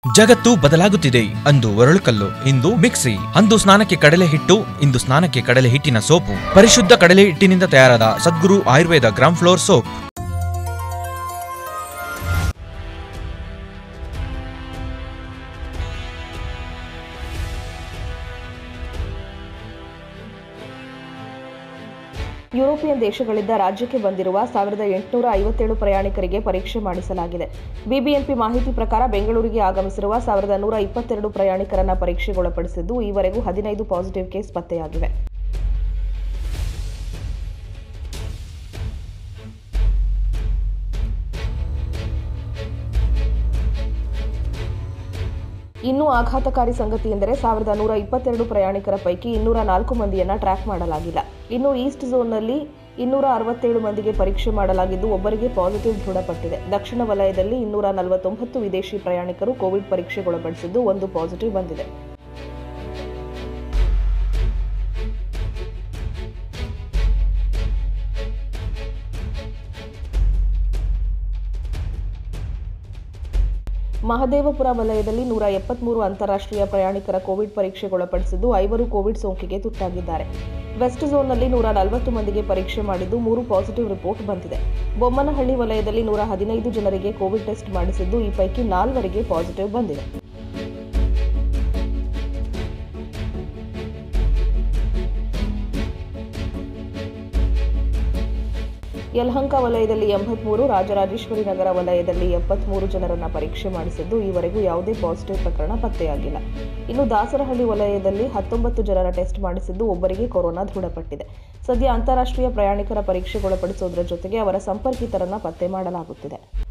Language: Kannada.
ಜಗತ್ತು ಬದಲಾಗುತ್ತಿದೆ ಅಂದು ಒರಳುಕಲ್ಲು ಇಂದು ಮಿಕ್ಸಿ ಅಂದು ಸ್ನಾನಕ್ಕೆ ಕಡಲೆ ಹಿಟ್ಟು ಇಂದು ಸ್ನಾನಕ್ಕೆ ಕಡಲೆ ಹಿಟ್ಟಿನ ಸೋಪು ಪರಿಶುದ್ಧ ಕಡಲೆ ಹಿಟ್ಟಿನಿಂದ ತಯಾರಾದ Sadguru Ayurveda gram flour soap European ದೇಶಗಳಿಂದ ರಾಜ್ಯಕ್ಕೆ ಬಂದಿರುವ ಸಾವಿರದ ಎಂಟುನೂರ ಐವತ್ತೇಳು ಪ್ರಯಾಣಿಕರಿಗೆ ಪರೀಕ್ಷೆ ಮಾಡಿಸಲಾಗಿದೆ ಬಿಬಿಎಂಪಿ ಮಾಹಿತಿ ಪ್ರಕಾರ ಬೆಂಗಳೂರಿಗೆ ಆಗಮಿಸಿರುವ ಸಾವಿರದ ನೂರ ಇಪ್ಪತ್ತೆರಡು ಪ್ರಯಾಣಿಕರನ್ನ ಪರೀಕ್ಷೆಗೊಳಪಡಿಸಿದ್ದು ಈವರೆಗೂ ಹದಿನೈದು ಪಾಸಿಟಿವ್ ಕೇಸ್ ಪತ್ತೆಯಾಗಿವೆ ಇನ್ನೂ ಆಘಾತಕಾರಿ ಸಂಗತಿ ಎಂದರೆ ಸಾವಿರದ ನೂರ ಇಪ್ಪತ್ತೆರಡು ಪ್ರಯಾಣಿಕರ ಪೈಕಿ ಇನ್ನೂರ ನಾಲ್ಕು ಮಂದಿಯನ್ನ ಟ್ರ್ಯಾಕ್ ಮಾಡಲಾಗಿಲ್ಲ ಇನ್ನು ಈಸ್ಟ್ ಝೋನ್ನಲ್ಲಿ ಇನ್ನೂರ ಅರವತ್ತೇಳು ಮಂದಿಗೆ ಪರೀಕ್ಷೆ ಮಾಡಲಾಗಿದ್ದು ಒಬ್ಬರಿಗೆ ಪಾಸಿಟಿವ್ ದೃಢಪಟ್ಟಿದೆ ದಕ್ಷಿಣ ವಲಯದಲ್ಲಿ ಇನ್ನೂರ ನಲವತ್ತೊಂಬತ್ತು ವಿದೇಶಿ ಪ್ರಯಾಣಿಕರು ಕೋವಿಡ್ ಪರೀಕ್ಷೆಗೊಳಪಡಿಸಿದ್ದು ಒಂದು ಪಾಸಿಟಿವ್ ಬಂದಿದೆ ಮಹದೇವಪುರ ವಲಯದಲ್ಲಿ ನೂರ ಎಪ್ಪತ್ಮೂರು ಅಂತಾರಾಷ್ಟ್ರೀಯ ಪ್ರಯಾಣಿಕರ ಕೋವಿಡ್ ಪರೀಕ್ಷೆಗೊಳಪಡಿಸಿದ್ದು ಐವರು ಕೋವಿಡ್ ಸೋಂಕಿಗೆ ತುತ್ತಾಗಿದ್ದಾರೆ ವೆಸ್ಟ್ ಝೋನ್ನಲ್ಲಿ ನೂರ ನಲವತ್ತು ಮಂದಿಗೆ ಪರೀಕ್ಷೆ ಮಾಡಿದ್ದು ಮೂರು ಪಾಸಿಟಿವ್ ರಿಪೋರ್ಟ್ ಬಂದಿದೆ ಬೊಮ್ಮನಹಳ್ಳಿ ವಲಯದಲ್ಲಿ ನೂರ ಹದಿನೈದು ಜನರಿಗೆ ಕೋವಿಡ್ ಟೆಸ್ಟ್ ಮಾಡಿಸಿದ್ದು ಈ ಪೈಕಿ ನಾಲ್ವರಿಗೆ ಪಾಸಿಟಿವ್ ಬಂದಿದೆ ಯಲಹಂಕ ವಲಯದಲ್ಲಿ ಎಂಬತ್ಮೂರು ರಾಜರಾಜೇಶ್ವರಿ ನಗರ ವಲಯದಲ್ಲಿ ಎಪ್ಪತ್ಮೂರು ಜನರನ್ನ ಪರೀಕ್ಷೆ ಮಾಡಿಸಿದ್ದು ಈವರೆಗೂ ಯಾವುದೇ ಪಾಸಿಟಿವ್ ಪ್ರಕರಣ ಪತ್ತೆಯಾಗಿಲ್ಲ ಇನ್ನು ದಾಸರಹಳ್ಳಿ ವಲಯದಲ್ಲಿ ಹತ್ತೊಂಬತ್ತು ಜನರ ಟೆಸ್ಟ್ ಮಾಡಿಸಿದ್ದು ಒಬ್ಬರಿಗೆ ಕೊರೋನಾ ದೃಢಪಟ್ಟಿದೆ ಸದ್ಯ ಅಂತಾರಾಷ್ಟ್ರೀಯ ಪ್ರಯಾಣಿಕರ ಪರೀಕ್ಷೆಗೊಳಪಡಿಸುವುದರ ಜೊತೆಗೆ ಅವರ ಸಂಪರ್ಕಿತರನ್ನ ಪತ್ತೆ ಮಾಡಲಾಗುತ್ತಿದೆ